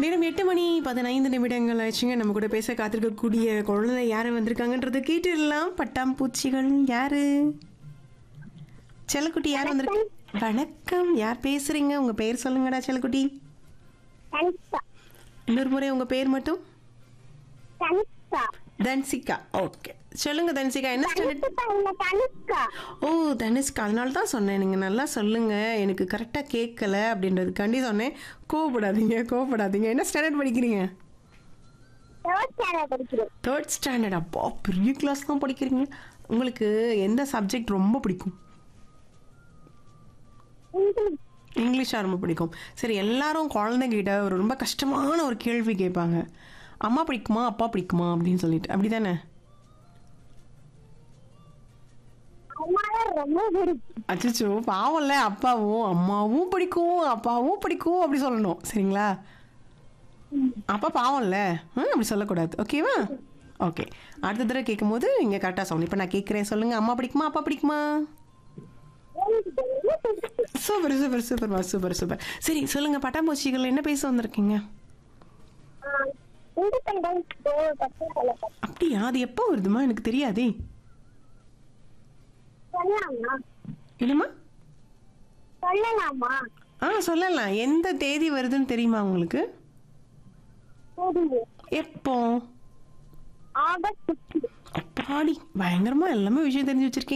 நேரம் எட்டு மணி பதினைந்து நிமிடங்கள் ஆச்சுங்க நம்ம கூட பேச காத்திருக்கக்கூடிய குழந்தை யாரு வந்திருக்காங்கன்றத கேட்டுடலாம் பட்டாம்பூச்சிகள் யாரு செல்லக்குட்டி யார் வந்திருக்கு வணக்கம் யார் பேசுறீங்க உங்க பேர் சொல்லுங்கடா செல்லக்குட்டி தனிஷா இன்னொரு முறை உங்க பேர் மட்டும் தனிஷா தன்சிகா ஓகே சொல்லுங்க தன்சிகா என்ன ஸ்டாண்டர்ட் தனிஷா இல்ல தனிஷ்கா ஓ தனுஷ்கா அதனால தான் சொன்னேன் நீங்கள் நல்லா சொல்லுங்க எனக்கு கரெக்டாக கேட்கல அப்படின்றதுக்காண்டி சொன்னேன் கோவப்படாதீங்க கோவப்படாதீங்க என்ன ஸ்டாண்டர்ட் படிக்கிறீங்க தேர்ட் ஸ்டாண்டர்ட் படிக்கிறேன் தேர்ட் ஸ்டாண்டர்ட் அப்பா பெரிய கிளாஸ் தான் படிக்கிறீங்க உங்களுக்கு எந்த சப்ஜெக்ட் ரொம்ப பிடிக்கும் இங்கிலீஷ் இங்கிலீஷாக ரொம்ப பிடிக்கும் சரி எல்லாரும் குழந்தைகிட்ட ஒரு ரொம்ப கஷ்டமான ஒரு கேள்வி கேட்பாங்க அம்மா பிடிக்குமா அப்பா பிடிக்குமா அப்படின்னு சொல்லிட்டு அப்படி தானே அம்மாவை ரொம்ப பிடிக்கும் அச்சோ பாவம்ல அப்பாவும் அம்மாவும் பிடிக்கும் அப்பாவும் பிடிக்கும் அப்படி சொல்லணும் சரிங்களா அப்பா பாவம்ல ம் அப்படி சொல்லக்கூடாது ஓகேவா ஓகே அடுத்த தடவை கேட்கும்போது நீங்கள் கரெக்டாக சொல்லணும் இப்போ நான் கேட்குறேன் சொல்லுங்கள் அம்மா பிடிக்குமா அப்பா பிடிக்குமா சூப்பர் சூப்பர் சூப்பர்மா சூப்பர் சூப்பர் சரி சொல்லுங்கள் பட்டாம்பூச்சிகள் என்ன பேச வந்திருக்கீங்க இண்டிபெண்டன்ஸ் டே பத்தி சொல்ல அப்படியா அது எப்போ வருதுமா எனக்கு தெரியாதே சொல்லலாமா இல்லைம்மா சொல்லலாமா ஆ சொல்லலாம் எந்த தேதி வருதுன்னு தெரியுமா உங்களுக்கு தெரியும் எப்போ ஆகஸ்ட் 15. அப்பாடி பயங்கரமா எல்லாமே விஷயம் தெரிஞ்சு வச்சிருக்கீங்க